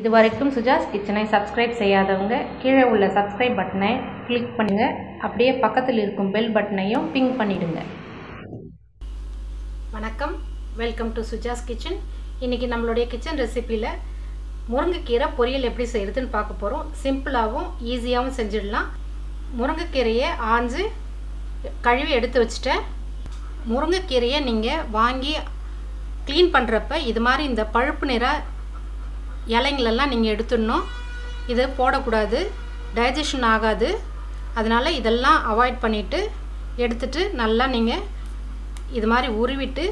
இது வரைக்கும் சுஜாஸ் கிச்சனை சப்ஸ்கிரைப் செய்யாதவங்க கீழே உள்ள சப்ஸ்கிரைப் பட்டனை கிளிக் பண்ணுங்க அப்படியே பக்கத்தில் இருக்கும் பெல் பட்டனையும் பிங் பண்ணிடுங்க வணக்கம் வெல்கம் டு சுஜாஸ் கிச்சன் இன்றைக்கி நம்மளுடைய கிச்சன் ரெசிப்பியில் முருங்கைக்கீரை பொரியல் எப்படி செய்கிறதுன்னு பார்க்க போகிறோம் சிம்பிளாகவும் ஈஸியாகவும் செஞ்சிடலாம் முருங்கைக்கீரையை ஆஞ்சு கழுவி எடுத்து வச்சுட்டேன் முருங்கைக்கீரையை நீங்கள் வாங்கி க்ளீன் பண்ணுறப்ப இது மாதிரி இந்த பழுப்பு நிற இலைங்களெல்லாம் நீங்கள் எடுத்துடணும் இது போடக்கூடாது டைஜஷன் ஆகாது அதனால் இதெல்லாம் அவாய்ட் பண்ணிவிட்டு எடுத்துட்டு நல்லா நீங்கள் இது மாதிரி உருவிட்டு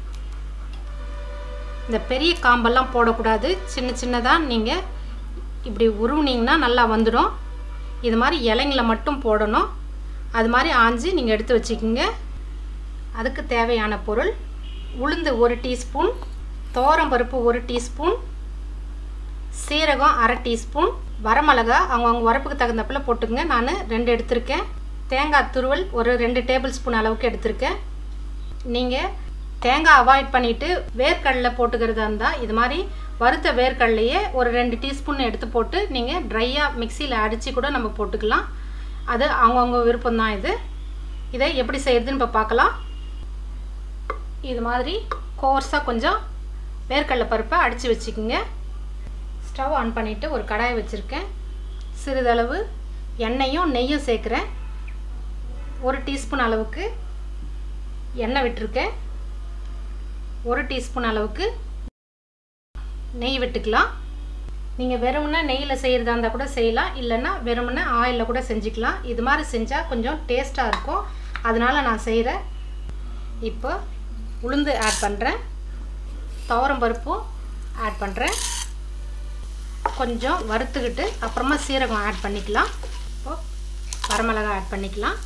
இந்த பெரிய காம்பெல்லாம் போடக்கூடாது சின்ன சின்னதாக நீங்கள் இப்படி உருவினீங்கன்னா நல்லா வந்துடும் இது மாதிரி இலைங்கள மட்டும் போடணும் அது மாதிரி ஆஞ்சி நீங்கள் எடுத்து வச்சுக்கிங்க அதுக்கு தேவையான பொருள் உளுந்து ஒரு டீஸ்பூன் பருப்பு ஒரு டீஸ்பூன் சீரகம் அரை டீஸ்பூன் வரமிளகா அவங்கவுங்க உரப்புக்கு தகுந்தப்பில் போட்டுக்கங்க நான் ரெண்டு எடுத்திருக்கேன் தேங்காய் துருவல் ஒரு ரெண்டு டேபிள் ஸ்பூன் அளவுக்கு எடுத்திருக்கேன் நீங்கள் தேங்காய் அவாய்ட் பண்ணிவிட்டு வேர்க்கடலை போட்டுக்கிறதா இருந்தால் இது மாதிரி வறுத்த வேர்க்கடலையே ஒரு ரெண்டு டீஸ்பூன் எடுத்து போட்டு நீங்கள் ட்ரையாக மிக்சியில் அடித்து கூட நம்ம போட்டுக்கலாம் அது அவங்கவுங்க விருப்பம் தான் இது இதை எப்படி செய்யறதுன்னு இப்போ பார்க்கலாம் இது மாதிரி கோர்ஸாக கொஞ்சம் வேர்க்கடலை பருப்பை அடித்து வச்சுக்கோங்க ஸ்டவ் ஆன் பண்ணிவிட்டு ஒரு கடாயை வச்சுருக்கேன் சிறிதளவு எண்ணெயும் நெய்யும் சேர்க்குறேன் ஒரு டீஸ்பூன் அளவுக்கு எண்ணெய் விட்டுருக்கேன் ஒரு டீஸ்பூன் அளவுக்கு நெய் விட்டுக்கலாம் நீங்கள் வெறுமனே நெய்யில் செய்கிறதா இருந்தால் கூட செய்யலாம் இல்லைன்னா வெறுமனே ஆயிலில் கூட செஞ்சுக்கலாம் இது மாதிரி செஞ்சால் கொஞ்சம் டேஸ்ட்டாக இருக்கும் அதனால் நான் செய்கிறேன் இப்போ உளுந்து ஆட் பண்ணுறேன் துவரம் பருப்பும் ஆட் பண்ணுறேன் கொஞ்சம் வறுத்துக்கிட்டு அப்புறமா சீரகம் ஆட் பண்ணிக்கலாம் இப்போது வரமிளகா ஆட் பண்ணிக்கலாம்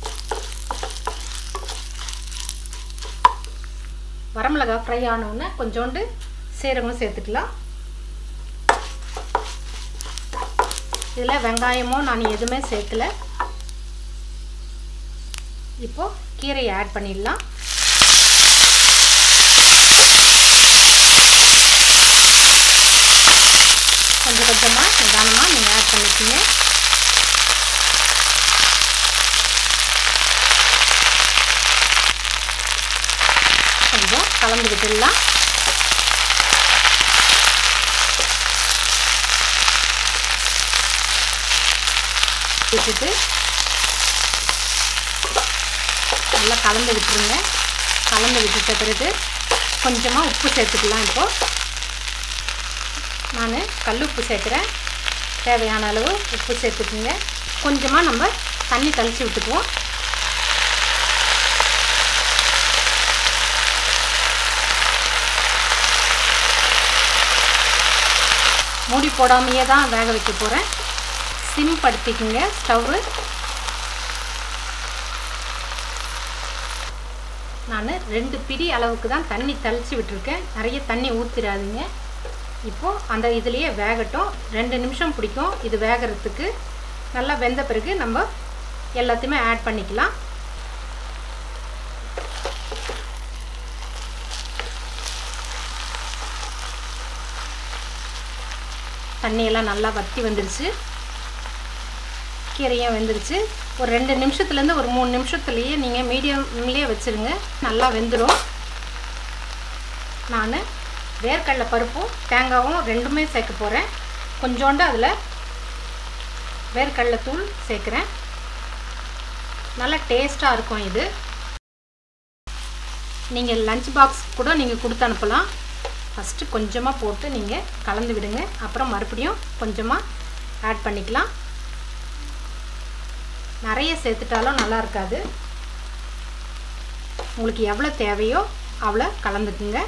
வரமிளகா ஃப்ரை ஆனவுடனே கொஞ்சோண்டு சீரகம் சேர்த்துக்கலாம் இதில் வெங்காயமோ நான் எதுவுமே சேர்க்கல இப்போது கீரையை ஆட் பண்ணிடலாம் கொஞ்சம் கொஞ்சமாக நிதானமாக நீங்கள் ஆட் பண்ணிக்கோங்க கொஞ்சம் கலந்து விட்டுடலாம் விட்டுட்டு நல்லா கலந்து விட்டுருங்க கலந்து விட்டுட்ட பிறகு கொஞ்சமாக உப்பு சேர்த்துக்கலாம் இப்போது நான் கல் உப்பு சேர்க்குறேன் தேவையான அளவு உப்பு சேர்த்துக்குங்க கொஞ்சமாக நம்ம தண்ணி தெளித்து விட்டுக்குவோம் மூடி போடாமையே தான் வேக வைக்க போகிறேன் சிம் படுத்திக்குங்க ஸ்டவ்வு நான் ரெண்டு பிடி அளவுக்கு தான் தண்ணி தெளித்து விட்டுருக்கேன் நிறைய தண்ணி ஊற்றிடாதீங்க இப்போது அந்த இதுலேயே வேகட்டும் ரெண்டு நிமிஷம் பிடிக்கும் இது வேகிறதுக்கு நல்லா வெந்த பிறகு நம்ம எல்லாத்தையுமே ஆட் பண்ணிக்கலாம் தண்ணியெல்லாம் நல்லா வற்றி வந்துருச்சு கீரையும் வெந்துருச்சு ஒரு ரெண்டு நிமிஷத்துலேருந்து ஒரு மூணு நிமிஷத்துலேயே நீங்கள் மீடியம்லேயே வச்சுருங்க நல்லா வெந்துடும் நான் வேர்க்கடலை பருப்பும் தேங்காயும் ரெண்டுமே சேர்க்க போகிறேன் கொஞ்சோண்டு அதில் வேர்க்கடலை தூள் சேர்க்குறேன் நல்லா டேஸ்ட்டாக இருக்கும் இது நீங்கள் லஞ்ச் பாக்ஸ் கூட நீங்கள் கொடுத்து அனுப்பலாம் ஃபஸ்ட்டு கொஞ்சமாக போட்டு நீங்கள் கலந்து விடுங்க அப்புறம் மறுபடியும் கொஞ்சமாக ஆட் பண்ணிக்கலாம் நிறைய சேர்த்துட்டாலும் நல்லா இருக்காது உங்களுக்கு எவ்வளோ தேவையோ அவ்வளோ கலந்துக்குங்க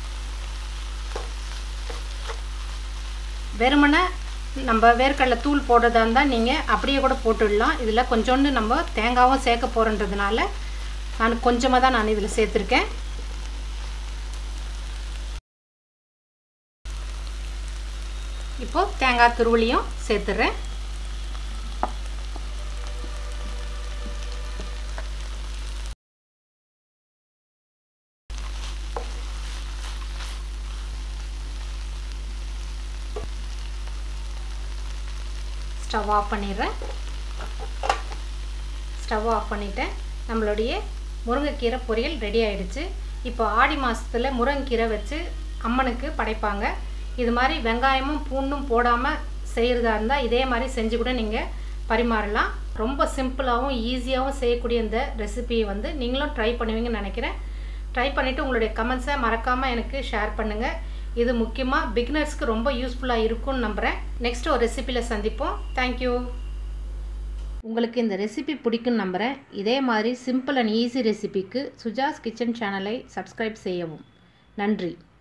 வெறுமனை நம்ம வேர்க்கடலை தூள் போடுறதா இருந்தால் நீங்கள் அப்படியே கூட போட்டுடலாம் இதில் கொஞ்சோண்டு நம்ம தேங்காவும் சேர்க்க போகிறன்றதுனால நான் கொஞ்சமாக தான் நான் இதில் சேர்த்துருக்கேன் இப்போது தேங்காய் துருவலியும் சேர்த்துட்றேன் ஸ்டவ் ஆஃப் பண்ணிடுறேன் ஸ்டவ் ஆஃப் பண்ணிட்டேன் நம்மளுடைய முருங்கைக்கீரை பொரியல் ரெடி ஆயிடுச்சு இப்போ ஆடி மாதத்தில் முருங்கைக்கீரை வச்சு அம்மனுக்கு படைப்பாங்க இது மாதிரி வெங்காயமும் பூண்டும் போடாமல் செய்கிறதா இருந்தால் இதே மாதிரி செஞ்சு கூட நீங்கள் பரிமாறலாம் ரொம்ப சிம்பிளாகவும் ஈஸியாகவும் செய்யக்கூடிய இந்த ரெசிபியை வந்து நீங்களும் ட்ரை பண்ணுவீங்கன்னு நினைக்கிறேன் ட்ரை பண்ணிவிட்டு உங்களுடைய கமெண்ட்ஸை மறக்காமல் எனக்கு ஷேர் பண்ணுங்கள் இது முக்கியமாக பிகினர்ஸ்க்கு ரொம்ப யூஸ்ஃபுல்லாக இருக்கும்னு நம்புகிறேன் நெக்ஸ்ட் ஒரு ரெசிபியில் சந்திப்போம் தேங்க்யூ உங்களுக்கு இந்த ரெசிபி பிடிக்கும்னு நம்புகிறேன் இதே மாதிரி சிம்பிள் அண்ட் ஈஸி ரெசிபிக்கு சுஜாஸ் கிச்சன் சேனலை சப்ஸ்கிரைப் செய்யவும் நன்றி